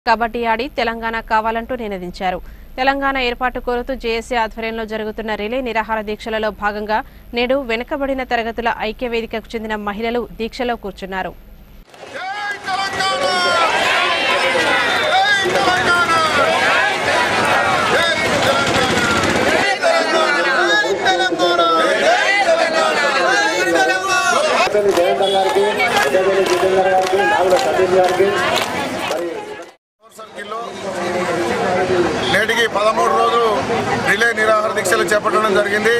కబడ్డీ ఆడి తెలంగాణ కావాలంటూ నినదించారు తెలంగాణ ఏర్పాటు కోరుతూ జేఏసీ ఆధ్వర్యంలో జరుగుతున్న రిలే నిరాహార దీక్షలలో భాగంగా నేడు వెనుకబడిన తరగతుల ఐక్య వేదికకు చెందిన మహిళలు దీక్షలో కూర్చున్నారు జై తెలంగాణ జై తెలంగాణ జై తెలంగాణ జై తెలంగాణ జై తెలంగాణ పెద్దలు జయంకర్ గారికి పెద్దపల్లి జితేందర్ గారికి నాగుల సతీష్ గారికి మరి సర్కిల్లో నేటికి పదమూడు రోజు రిలే నిరాహార దీక్షలు చేపట్టడం జరిగింది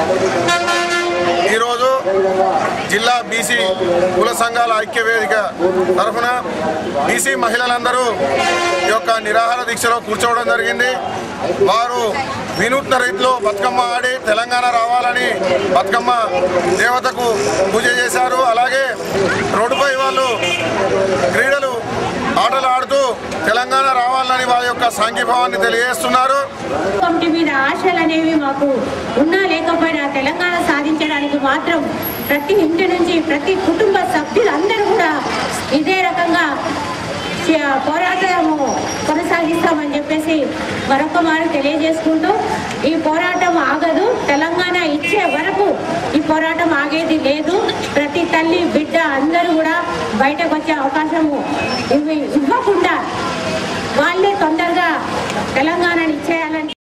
ఈరోజు జిల్లా బీసీ కుల సంఘాల ఐక్య వేదిక తరఫున బీసీ మహిళలందరూ ఈ యొక్క నిరాహార దీక్షలో కూర్చోవడం జరిగింది వారు వినూత్న రీతిలో బతుకమ్మ ఆడి తెలంగాణ రావాలని బతుకమ్మ దేవతకు పూజ చేశారు అలాగే రోడ్డుపై వాళ్ళు క్రీడలు ఆటలు ఆడుతూ తెలంగాణ రావాలని వారి యొక్క సాంఘీభావాన్ని తెలియజేస్తున్నారు కమిటీ మీద ఆశలు అనేవి మాకు ఉన్నా లేకపోయినా తెలంగాణ సాధించడానికి మాత్రం ప్రతి ఇంటి నుంచి ప్రతి కుటుంబ సభ్యులందరూ కూడా ఇదే రకంగా చే- పోరాటము కొనసాగిస్తామని చెప్పేసి మరొక మారు తెలియజేసుకుంటూ ఈ పోరాటం ఆగదు తెలంగాణ ఇచ్చే వరకు ఈ పోరాటం ఆగేది లేదు ప్రతి తల్లి బిడ్డ అందరూ కూడా బయటకు వచ్చే అవకాశము ఇవి ఇవ్వకుండా వాళ్ళే తొందరగా తెలంగాణని ఇచ్చేయాలని